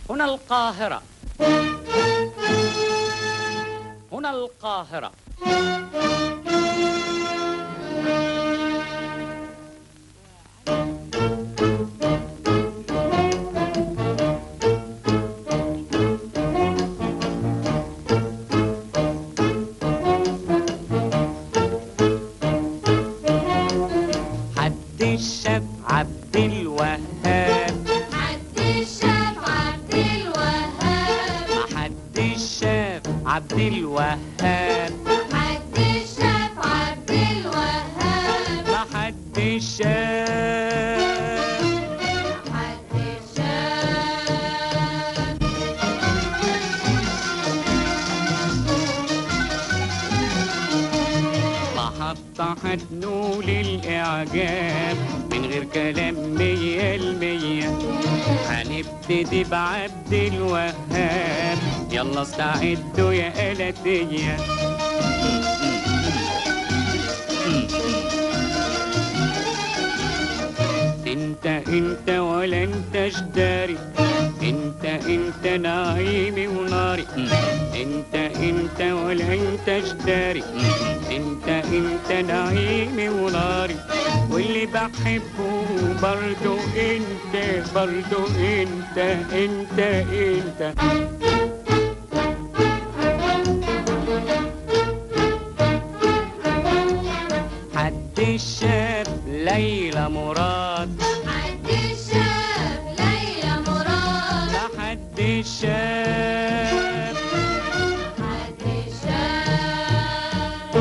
هنا القاهرة هنا القاهرة حد الشاب عبد الوهاب عبد الشاف عبد الوهاب حد الشاب عبد الوهاب عبد الشاف عبد الوهاب حد الشاب عبد الشاف محطة هتنول الإعجاب من غير كلام مية المية هنبتدي بعبد الوهاب يلا استعدوا يا آلاتية انت انت ولا انت جداري انت انت نعيمي وناري انت انت ولا انت جداري انت انت نعيمي وناري واللي بحبه برضو انت برضو انت انت انت حد الشاب ليلى مراد عبد الشاف ليلى مراد ده حد الشاب عبد الشاف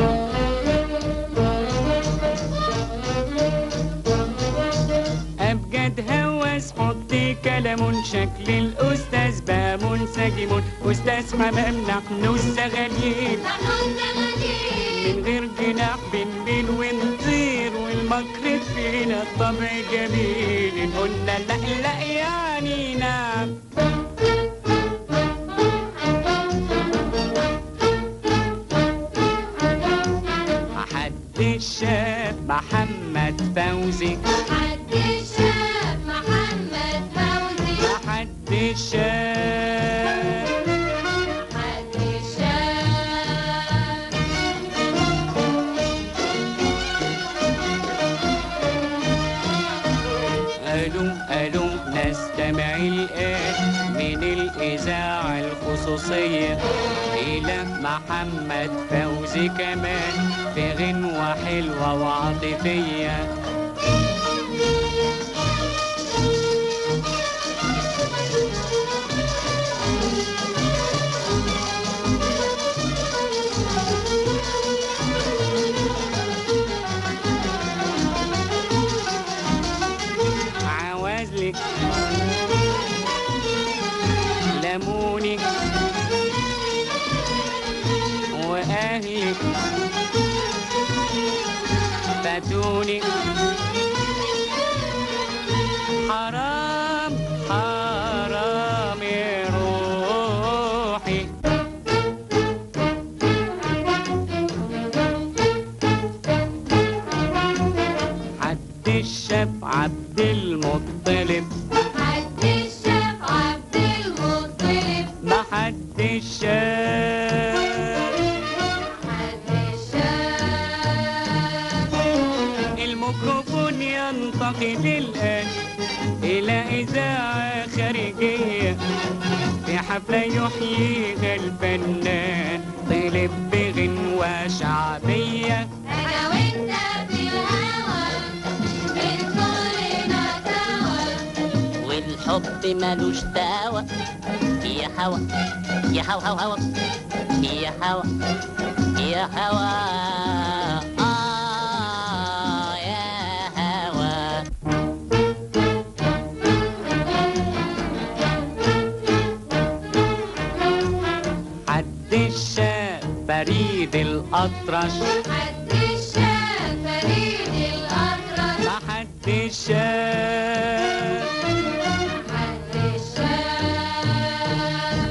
أبجد هوس حطي كلام شكل الأستاذ بقى منسجم أستاذ حمام نحن الزغالين نحن الزغالين من غير جناح بنبين ونطير والمكر فينا الطبع جميل إن قلنا لا لا يعني نعم حد الشاب محمد فوزي عبد الشاف محمد فوزي حد الشاب عبد الشاف ألو ألو نستمع الآن من الإذاعة الخصوصية إلى محمد فوزي كمان في غنوة حلوة وعاطفية عوازلك لمونك وأهلك فاتوني حرام حرام يا روحي حد الشاب عبد المطلب عبد الشاف عبد المطلب ما حد الشاب عبد الشاف الميكروفون ينتقل الآن إلى إذاعة خارجية في حفلة يحييها الفنان طلب بغنوة شعبية أنا وأنت في الهوى من كلنا سوا والحب ملوش دعوة يا هوا يا هوا هوا هوا يا هوا يا هوا آه يا هوا حد الشاب فريد الأطرش حد الشاف فريد الأطرش ما حد الشاب حد الشاف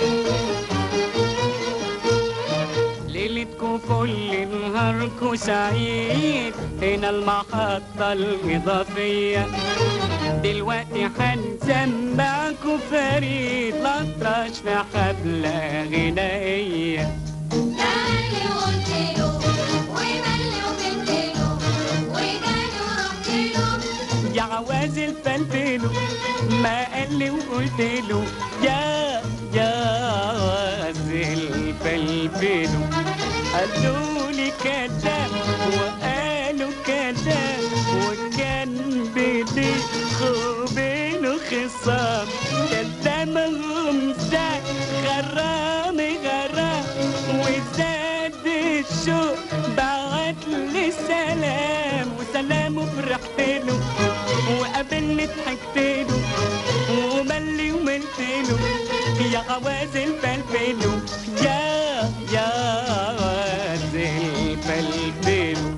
ليلتكم كل نهاركم سعيد هنا المحطة الإضافية دلوقتي هنسمعكم اخو فريد الأطرش في حفلة غنائية جالي وقلت له وملي وبنت له وجالي ورحت له يا عواز الفلفلو ما قال لي وقلت له يا يا عواز الفلفلو قالوا لي كذا وقالوا كذا وكان بدي وبينه خصام كلامهم زاد غرام غرام وزاد الشوق بعت لي سلام وسلام وفرحت له وقابلني ضحكت له وملي وملت له يا غواز الفلفلو يا يا غواز الفلفلو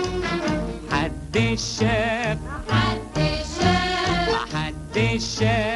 حد شاف حد شاف حد شاف